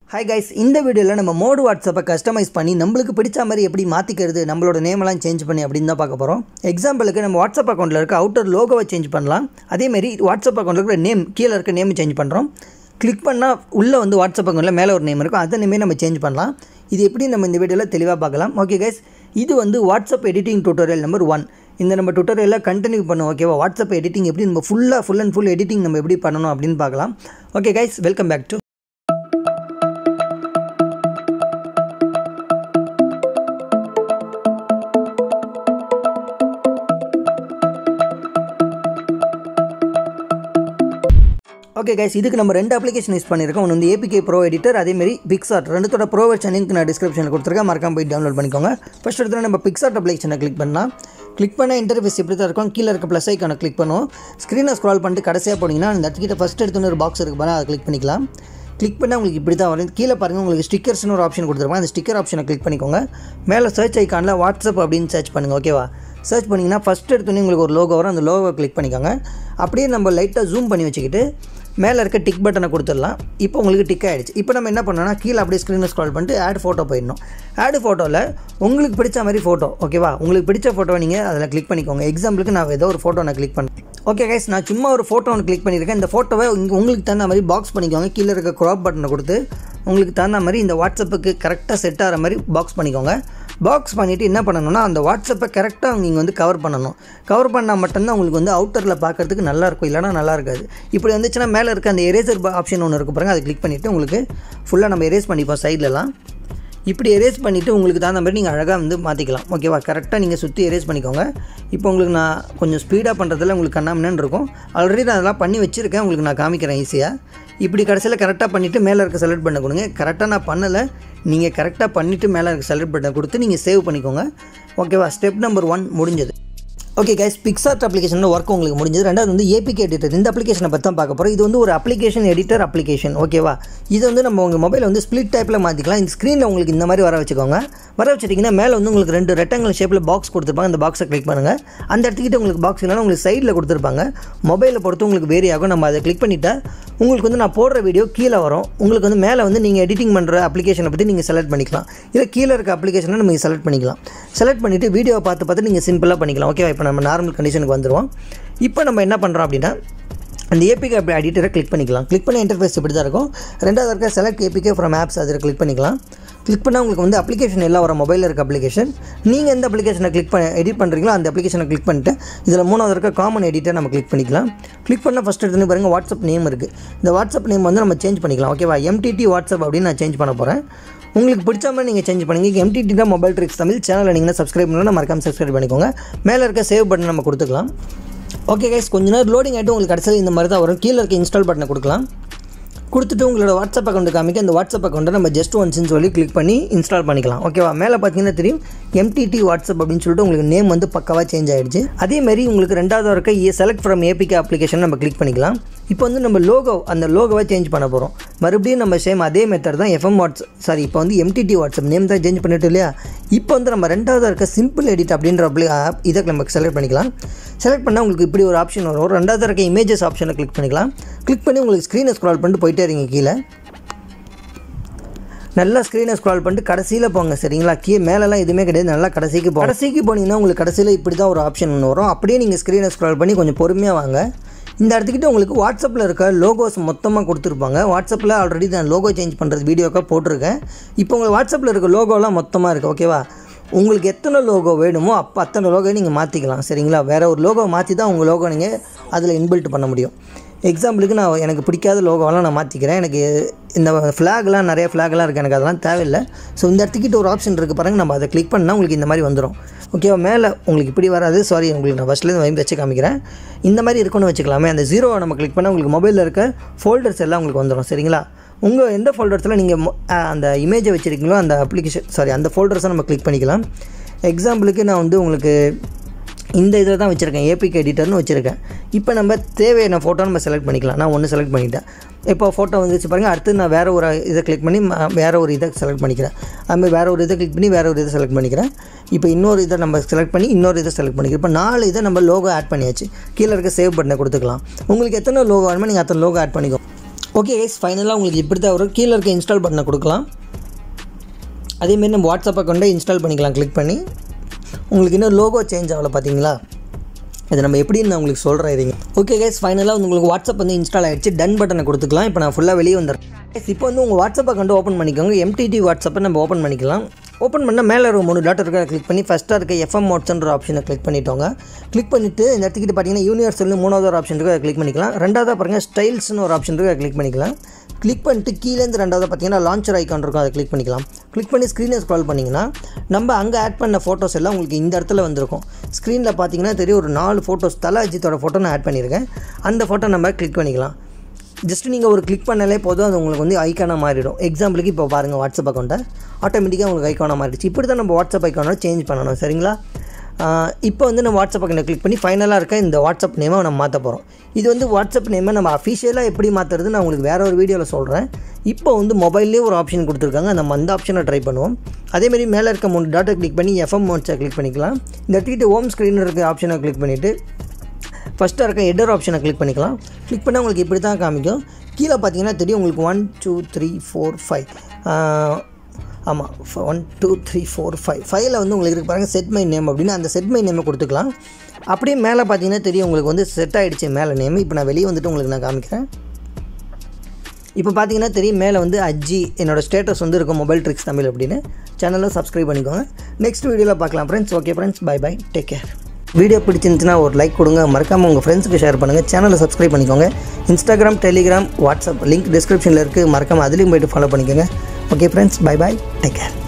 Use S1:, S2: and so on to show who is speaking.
S1: hi guys இந்த வீடியோவில் நம்ம மோடு வாட்ஸ்அப்பை கஸ்டமைஸ் பண்ணி நம்மளுக்கு பிடிச்ச மாதிரி எப்படி மாற்றிக்கிறது நம்மளோட நேமெல்லாம் சேஞ்ச் பண்ணி அப்படின்னு தான் பார்க்க போகிறோம் எக்ஸாம்பிளுக்கு நம்ம வாட்ஸ்அப் அக்கௌண்ட்டில் இருக்க அவுட்டர் லோகோவை சேஞ்ச் பண்ணலாம் அதேமாரி வாட்ஸ்அப் அக்கௌண்ட்டில் இருக்கிற நேம் கீழே இருக்க நேம் சேஞ்ச் பண்ணுறோம் கிளிக் பண்ணால் உள்ளே வந்து வாட்ஸ்அப் அக்கௌண்ட்டில் மேலே ஒரு நேம் இருக்கும் அதை நேமே நம்ம சேஞ்ச் பண்ணலாம் இது எப்படி நம்ம இந்த வீடியோவில் தெளிவாக பார்க்கலாம் ஓகே கைஸ் இது வந்து WhatsApp editing tutorial number one இந்த நம்ம டுட்டோரியலில் கண்டினியூ பண்ணுவோம் ஓகேவா வாட்ஸ்அப் எடிட்டிங் எப்படி நம்ம ஃபுல்லாக ஃபுல் அண்ட் ஃபுல் எடிட்டிங் நம்ம எப்படி பண்ணணும் அப்படின்னு பார்க்கலாம் okay guys welcome back to okay guys இதுக்கு நம்ம ரெண்டு அப்ளிகேஷன் யூஸ் பண்ணியிருக்கோம் ஒன்று வந்து ஏபிகே ப்ரோ எடிட்டர் அதேமாரி பிக்சார்ட் ரெண்டுத்தோட ப்ரோ வெர்ஷன் லிங்க் நான் டிஸ்கிரிப்ஷனில் கொடுத்துருக்கேன் மறக்காம போய் டவுன்லோட் பண்ணிக்கோங்க ஃபஸ்ட் எடுத்து நம்ம பிக்சார்ட் அப்ளிகேஷனை கிளிக் பண்ணால் கிளிக் பண்ண இன்டர்ஃபேஸ் எப்படி தான் இருக்கும் கீழே இருக்க ப்ளஸ் ஐக்கானை கிளிக் பண்ணுவோம் ஸ்க்ரீனை ஸ்க்ரால் பண்ணிட்டு கடைசியாக போனீங்கன்னா அந்த இடத்துக்கிட்ட ஃபஸ்ட் எடுத்து ஒரு பாக்ஸ் இருக்கு பாருங்க அதை கிளிக் பண்ணிக்கலாம் கிளிக் பண்ணால் உங்களுக்கு இப்படி தான் வரும் கீழே பாருங்கள் உங்களுக்கு ஸ்டிக்கர்ஸ்னு ஒரு ஆப்ஷன் கொடுத்துருப்பாங்க அந்த ஸ்டிக்கர் ஆப்ஷனை கிளிக் பண்ணிக்கோங்க மேலே சர்ச் ஐக்கானில் வாட்ஸ்அப் அப்படின்னு சர்ச் பண்ணுங்கள் ஓகேவா சர்ச் பண்ணிங்கன்னா ஃபஸ்ட் எடுத்தோன்னே உங்களுக்கு ஒரு லோகோ வரும் அந்த லோகோ கிளிக் பண்ணிக்கோங்க அப்படியே நம்ம லைட்டாக ஜூம் பண்ணி வச்சுக்கிட்டு மேலே இருக்க டிக் பட்டனை கொடுத்துடலாம் இப்போ உங்களுக்கு டிக் ஆகிடுச்சு இப்போ நம்ம என்ன பண்ணோம்னா கீழே அப்படியே ஸ்க்ரீனை ஸ்க்ரால் பண்ணிட்டு ஆட் ஃபோட்டோ போயிடணும் ஆட் ஃபோட்டோவில் உங்களுக்கு பிடிச்ச மாதிரி ஃபோட்டோ ஓகேவா உங்களுக்கு பிடிச்ச ஃபோட்டோ நீங்கள் அதில் கிளிக் பண்ணிக்கோங்க எக்ஸாம்பிளுக்கு நான் ஏதோ ஒரு ஃபோட்டோ நான் கிளிக் பண்ணேன் ஓகே கைஸ் நான் சும்மா ஒரு ஃபோட்டோ ஒன்று கிளிக் பண்ணியிருக்கேன் இந்த ஃபோட்டோவை இங்கே உங்களுக்கு தகுந்த மாதிரி பாக்ஸ் பண்ணிக்கோங்க கீழே இருக்க க்ராப் பட்டனை கொடுத்து உங்களுக்கு தகுந்த மாதிரி இந்த வாட்ஸ்அப்புக்கு கரெக்டாக செட் ஆகிற மாதிரி பாக்ஸ் பண்ணிக்கோங்க பாக்ஸ் பண்ணிவிட்டு என்ன பண்ணணும்னா அந்த வாட்ஸ்அப்பை கரெக்டாக நீங்கள் வந்து கவர் பண்ணணும் கவர் பண்ணால் மட்டும்தான் உங்களுக்கு வந்து அவுட்டரில் பார்க்குறதுக்கு நல்லா இருக்கும் இல்லைனா நல்லா இருக்காது இப்படி வந்துச்சுன்னா மேலே இருக்க அந்த எரேசர் ஆப்ஷன் ஒன்று இருக்கும் பாருங்கள் அதை கிளிக் பண்ணிவிட்டு உங்களுக்கு ஃபுல்லாக நம்ம எரேஸ் பண்ணிப்போம் சைட்லலாம் இப்படி எரேஸ் பண்ணிவிட்டு உங்களுக்கு தகுந்த மாதிரி நீங்கள் அழகாக வந்து மாற்றிக்கலாம் ஓகேவா கரெக்டாக நீங்கள் சுற்றி எரேஸ் பண்ணிக்கோங்க இப்போ உங்களுக்கு நான் கொஞ்சம் ஸ்பீடாக பண்ணுறதுல உங்களுக்கு கண்ணாமன்னு இருக்கும் ஆல்ரெடி நான் அதெல்லாம் பண்ணி வச்சுருக்கேன் உங்களுக்கு நான் காமிக்கிறேன் ஈஸியாக இப்படி கடைசியில் கரெக்டாக பண்ணிவிட்டு மேலே இருக்க செலக்ட் பண்ண கொடுங்க கரெக்டாக நான் பண்ணலை நீங்கள் கரெக்டாக பண்ணிவிட்டு மேலே இருக்க செலக்ட் பண்ண கொடுத்து நீங்கள் சேவ் பண்ணிக்கோங்க ஓகேவா ஸ்டெப் நம்பர் ஒன் முடிஞ்சது ஓகே கைஸ் பிக்சார்ட் அப்ளிகேஷனில் ஒர்க் உங்களுக்கு முடிஞ்சது ரெண்டாவது வந்து ஏபிகே எடிட்டர் இந்த அப்ளிகேஷனை பற்றி தான் பார்க்க போகிறோம் இது வந்து ஒரு அப்ளிகேஷன் எடிட்டர் அப்ளிகேஷன் ஓகேவா இது வந்து நம்ம உங்கள் மொபைல் வந்து ஸ்ப்ளிட் டைப்பில் மாற்றிக்கலாம் இந்த ஸ்க்ரீனில் உங்களுக்கு இந்த மாதிரி வர வச்சுக்கோங்க வர வச்சுட்டிங்கன்னா மேலே வந்து உங்களுக்கு ரெண்டு ரெக்டாங்கல் ஷேப்பில் பாக்ஸ் கொடுத்துருப்பாங்க அந்த பாக்ஸை கிளிக் பண்ணுங்கள் அந்த இடத்துக்கிட்ட உங்களுக்கு பாக்ஸ் இல்லைனா உங்களுக்கு சைடில் கொடுத்துருப்பாங்க மொபைலை பொறுத்து உங்களுக்கு வேரி ஆகும் நம்ம அதை கிளிக் பண்ணிவிட்டா உங்களுக்கு வந்து நான் போடுற வீடியோ கீழே வரும் உங்களுக்கு வந்து மேலே வந்து நீங்கள் எடிட்டிங் பண்ணுற அப்ளிகேஷனை பற்றி நீங்கள் செலக்ட் பண்ணிக்கலாம் இல்லை கீழே இருக்க அப்ளிகேஷனை நம்ம செலக்ட் பண்ணிக்கலாம் செலக்ட் பண்ணிவிட்டு வீடியோவை பார்த்து பார்த்து நீங்கள் சிம்பிளாக பண்ணிக்கலாம் ஓகேவா இப்போ நம்ம நார்மல் கண்டிஷனுக்கு வந்துடுவோம் இப்போ நம்ம என்ன பண்ணுறோம் அப்படின்னா அந்த ஏபிகே அப்படி எடிட்டரை கிளிக் பண்ணிக்கலாம் கிளிக் பண்ண இன்டர்ஃபேஸ் இப்படி தான் இருக்கும் ரெண்டாவது இருக்க செலக்ட் ஏபிகே ஃப்ரம் ஆப்ஸ் அதில் கிளிக் பண்ணிக்கலாம் கிளிக் பண்ணால் உங்களுக்கு வந்து அப்ளிகேஷன் எல்லாம் வர மொபைலில் இருக்க அப்ளிகேஷன் நீங்கள் எந்த அப்ளிகேஷனை கிளிக் பண்ண எடிட் பண்ணுறீங்களோ அந்த அப்ளிகேஷனை கிளிக் பண்ணிட்டு இதில் மூணாவது இருக்க காமன் எடிட்டர் நம்ம கிளிக் பண்ணிக்கலாம் கிளிக் பண்ணால் ஃபஸ்ட் எடுத்து பாருங்கள் வாட்ஸ்அப் நேம் இருக்குது இந்த வாட்ஸ்அப் நேம் வந்து நம்ம சேஞ்ச் பண்ணிக்கலாம் ஓகேவா எம்டிடி வாட்ஸ்அப் அப்படின்னு நான் சேஞ்ச் பண்ண போகிறேன் உங்களுக்கு பிடிச்ச மாதிரி நீங்கள் சேஞ்ச் பண்ணுங்க எம்டிடி தான் மொபைல் ட்ரிக்ஸ் தமிழ் சேனலில் நீங்கள் சப்ஸ்கிரைப் பண்ணலாம் மறக்காம சப்ஸ்கிரைப் பண்ணிக்கோங்க மேலே இருக்க சேவ் பட்டன் நம்ம கொடுத்துக்கலாம் ஓகே கைஸ் கொஞ்ச நேரம் லோடிங் ஆகிட்டு உங்களுக்கு கடைசியில் இந்த மாதிரி தான் வரும் கீழே இருக்க இன்ஸ்டால் பட்டனை கொடுக்கலாம் கொடுத்துட்டு உங்களோட வாட்ஸ்அப் அக்கௌண்ட் காமிக்க அந்த வாட்ஸ்அப் அக்கௌண்ட்டை நம்ம ஜஸ்ட் ஒன்ஸ்னு சொல்லி கிளிக் பண்ணி இன்ஸ்டால் பண்ணிக்கலாம் ஓகேவா மேலே பார்த்தீங்கன்னா தெரியும் எம்டிடி வாட்ஸ்அப் அப்படின்னு சொல்லிட்டு உங்களுக்கு நேம் வந்து பக்காவாக சேஞ்ச் ஆகிடுச்சு அதேமாதிரி உங்களுக்கு ரெண்டாவது இருக்க ஏ செலக்ட் ஃப்ரம் ஏபிகே அப்ளிகேஷன் நம்ம கிளிக் பண்ணிக்கலாம் இப்போ வந்து நம்ம லோகோ அந்த லோகோவை சேஞ்ச் பண்ண போகிறோம் மறுபடியும் நம்ம சேம் அதே மெத்தட் தான் எஃப்எம் வாட்ஸ் சாரி இப்போ வந்து எம்டிடி வாட்ஸ்அப் நேம் தான் சேஞ்ச் பண்ணிட்டு இல்லையா இப்போ வந்து நம்ம ரெண்டாவது இருக்க சிம்பிள் எடிட் அப்படின்ற அப்ளி ஆப் இதை நம்ம செலக்ட் பண்ணிக்கலாம் செலக்ட் பண்ணால் உங்களுக்கு இப்படி ஒரு ஆப்ஷன் வரும் ரெண்டாவது இருக்க இமேஜஸ் ஆப்ஷனை கிளிக் பண்ணிக்கலாம் கிளிக் பண்ணி உங்களுக்கு ஸ்க்ரீனை ஸ்க்ரால் பண்ணிட்டு போயிட்டே இருங்க கீழே நல்லா ஸ்க்ரீனை ஸ்க்ரால் பண்ணிட்டு கடைசியில் போங்க சரிங்களா கீழே மேலெலாம் எதுவுமே கிடையாது நல்லா கடைசிக்கு போங்க கடைசிக்கு போனீங்கன்னா உங்களுக்கு கடைசியில் இப்படி தான் ஒரு ஆப்ஷன் ஒன்று வரும் அப்படியே நீங்கள் ஸ்க்ரீனை ஸ்க்ரால் பண்ணி கொஞ்சம் பொறுமையாக வாங்க இந்த இடத்துக்கிட்ட உங்களுக்கு வாட்ஸ்அப்பில் இருக்க லோகோஸ் மொத்தமாக கொடுத்துருப்பாங்க வாட்ஸ்அப்பில் ஆல்ரெடி நான் லோகோ சேஞ்ச் பண்ணுறது வீடியோக்காக போட்டிருக்கேன் இப்போ உங்களுக்கு வாட்ஸ்அப்பில் இருக்க லோகோலாம் மொத்தமாக இருக்குது ஓகேவா உங்களுக்கு எத்தனை லோகோ வேணுமோ அப்போ அத்தனை லோகோ நீங்கள் மாற்றிக்கலாம் சரிங்களா வேறு ஒரு லோகோ மாற்றி தான் உங்கள் லோகோ நீங்கள் அதில் இன்பில்ட் பண்ண முடியும் எக்ஸாம்பிளுக்கு நான் எனக்கு பிடிக்காத லோகோவெல்லாம் நான் மாற்றிக்கிறேன் எனக்கு இந்த ஃப்ளாக்லாம் நிறைய ஃப்ளாக்லாம் இருக்குது எனக்கு அதெல்லாம் தேவையில்லை ஸோ இந்த இடத்துக்கிட்ட ஒரு ஆப்ஷன் இருக்குது பாருங்கள் நம்ம அதை கிளிக் பண்ணால் உங்களுக்கு இந்த மாதிரி வந்துடும் ஓகேவா மேலே உங்களுக்கு இப்படி வராது சாரி உங்களுக்கு நான் ஃபஸ்ட்லேருந்து வந்து வச்சு காமிக்கிறேன் இந்த மாதிரி இருக்குன்னு வச்சுக்கலாமே அந்த ஜீரோவை நம்ம கிளிக் பண்ணால் உங்களுக்கு மொபைலில் இருக்க ஃபோல்டர்ஸ் எல்லாம் உங்களுக்கு வந்துடும் சரிங்களா உங்கள் எந்த ஃபோல்டர்ஸில் நீங்கள் அந்த இமேஜை வச்சுருக்கீங்களோ அந்த அப்ளிகேஷன் சாரி அந்த ஃபோல்டர்ஸை நம்ம கிளிக் பண்ணிக்கலாம் எக்ஸாம்பிளுக்கு நான் வந்து உங்களுக்கு இந்த இதில் தான் வச்சுருக்கேன் ஏபிகே எடிட்டர்னு வச்சுருக்கேன் இப்போ நம்ம தேவையான ஃபோட்டோ நம்ம செலக்ட் பண்ணிக்கலாம் நான் ஒன்று செலக்ட் பண்ணிட்டேன் இப்போ ஃபோட்டோ வந்துச்சு பாருங்கள் அடுத்து நான் வேறு ஒரு இதை கிளிக் பண்ணி வேறு ஒரு இதை செலக்ட் பண்ணிக்கிறேன் அதுமாதிரி வேறு ஒரு இதை கிளிக் பண்ணி வேறு ஒரு இதை செலக்ட் பண்ணிக்கிறேன் இப்போ இன்னொரு இதை நம்ம செலக்ட் பண்ணி இன்னொரு இதை செலக்ட் பண்ணிக்கிறோம் இப்போ நாலு இதை நம்ம லோகோ ஆட் பண்ணியாச்சு கீழே இருக்க சேவ் பட்டனை கொடுத்துக்கலாம் உங்களுக்கு எத்தனை லோகோ வேணுமோ நீங்கள் அத்தனை லோகோ ஆட் பண்ணிக்கோ ஓகே கைஸ் ஃபைனலாக உங்களுக்கு இப்படி தான் வரும் கீழே இருக்க இன்ஸ்டால் பட்டனை கொடுக்கலாம் அதேமாரி நம்ம வாட்ஸ்அப் அக்கௌண்ட்டை இன்ஸ்டால் பண்ணிக்கலாம் கிளிக் பண்ணி உங்களுக்கு இன்னும் லோகோ சேஞ்ச் ஆகலை பார்த்தீங்களா இது நம்ம எப்படின்னு நான் உங்களுக்கு சொல்கிறேன் இதுங்க ஓகே கைஸ் ஃபைனலாக உங்களுக்கு வாட்ஸ்அப் வந்து இன்ஸ்டால் ஆகிடுச்சு டன் பட்டனை கொடுத்துக்கலாம் இப்போ நான் ஃபுல்லாக வெளியே வந்துடுறேன் Guys, இப்போ வந்து உங்கள் வாட்ஸ்அப் அக்கௌண்ட் ஓப்பன் பண்ணிக்கோங்க எம்டிடி வாட்ஸ்அப்பை நம்ம ஓப்பன் பண்ணிக்கலாம் ஓப்பன் பண்ணால் மேலே ஒரு மூணு டாட் இருக்க கிளிக் பண்ணி ஃபஸ்ட்டாக இருக்க எஃப்எம் மோட்ஸ்ன்ற ஆப்ஷனை கிளிக் பண்ணிட்டோங்க கிளிக் பண்ணிவிட்டு இந்த இடத்துக்கிட்ட பார்த்தீங்கன்னா யூனிவர்சல்னு மூணாவது ஒரு ஆப்ஷன் இருக்குது அதை கிளிக் பண்ணிக்கலாம் ரெண்டாவதாக பாருங்கள் ஸ்டைல்ஸ்னு ஒரு ஆப்ஷன் இருக்குது அதை கிளிக் பண்ணிக்கலாம் கிளிக் பண்ணிட்டு கீழேருந்து ரெண்டாவது பார்த்தீங்கன்னா லான்ச்சர் ஐக்கான் இருக்கும் அதை கிளிக் பண்ணிக்கலாம் கிளிக் பண்ணி ஸ்க்ரீனை ஸ்க்ரால் பண்ணிங்கன்னா நம்ம அங்கே ஆட் பண்ண ஃபோட்டோஸ் எல்லாம் உங்களுக்கு இந்த இடத்துல வந்திருக்கும் ஸ்க்ரீனில் பார்த்தீங்கன்னா தெரியும் ஒரு நாலு ஃபோட்டோஸ் தலை அஜித்தோட ஃபோட்டோ நான் ஆட் பண்ணியிருக்கேன் அந்த ஃபோட்டோ நம்ம கிளிக் பண்ணிக்கலாம் ஜஸ்ட் நீங்கள் ஒரு கிளிக் பண்ணாலே போதும் அது உங்களுக்கு வந்து ஐக்கானாக மாறிடும் எக்ஸாம்பிளுக்கு இப்போ பாருங்கள் வாட்ஸ்அப் அக்கௌண்ட்டை ஆட்டோமேட்டிக்காக உங்களுக்கு ஐக்கானாக மாறிடுச்சு இப்படி தான் நம்ம வாட்ஸ்அப் ஐக்கானை சேஞ்ச் பண்ணணும் சரிங்களா ஆஹ் இப்போ வந்து நம்ம வாட்ஸ்அப் அக்கௌண்ட்டை கிளிக் பண்ணி ஃபைனலாக இருக்க இந்த வாட்ஸ்அப் நேமை நம்ம மாற்ற போகிறோம் இது வந்து வாட்ஸ்அப் நேமை நம்ம அஃபிஷியலாக எப்படி மாற்றுறது நான் உங்களுக்கு வேறு ஒரு வீடியோவில் சொல்கிறேன் இப்போ வந்து மொபைல்லேயே ஒரு ஆப்ஷன் கொடுத்துருக்காங்க நம்ம அந்த ஆப்ஷனை ட்ரை பண்ணுவோம் அதேமாரி மேலே இருக்க மூணு டாட்டை கிளிக் பண்ணி எஃப்எம் மோட்ஸை கிளிக் பண்ணிக்கலாம் இந்த இடத்துக்கிட்ட ஹோம் ஸ்க்ரீனில் இருக்க ஆப்ஷனை கிளிக் பண்ணிவிட்டு ஃபஸ்ட்டாக இருக்க எடர் ஆப்ஷனை கிளிக் பண்ணிக்கலாம் கிளிக் பண்ணால் உங்களுக்கு இப்படி தான் காமிக்கும் கீழே பார்த்தீங்கன்னா தெரியும் உங்களுக்கு one two three four five ஆமாம் one two three four five ஃபைவ்ல வந்து உங்களுக்கு இருக்கு பாருங்கள் செட் மை நேம் அப்படின்னு அந்த செட் மை நேமை கொடுத்துக்கலாம் அப்படியே மேலே பார்த்தீங்கன்னா தெரியும் உங்களுக்கு வந்து செட் ஆகிடுச்சு மேலே நேம் இப்போ நான் வெளியே வந்துட்டு உங்களுக்கு நான் காமிக்கிறேன் இப்போ பார்த்தீங்கன்னா தெரியும் மேலே வந்து அஜி என்னோட ஸ்டேட்டஸ் வந்து இருக்கும் மொபைல் ட்ரிக்ஸ் தமிழ் அப்படின்னு சேனலை சப்ஸ்கிரைப் பண்ணிக்கோங்க நெக்ஸ்ட் வீடியோவில் பார்க்கலாம் friends okay friends bye bye take care video பிடிச்சிருந்துச்சுன்னா ஒரு லைக் கொடுங்க மறக்காமல் உங்கள் ஃப்ரெண்ட்ஸுக்கு ஷேர் பண்ணுங்கள் சேனலை சப்ஸ்கிரைப் பண்ணிக்கோங்க இன்ஸ்டாகிராம் டெலிகிராம் வாட்ஸ்அப் லிங்க் டிஸ்கிரிப்ஷனில் இருக்குது மறக்காமல் அதுலேயும் போய்ட்டு ஃபாலோ பண்ணிக்கோங்க okay friends bye bye take care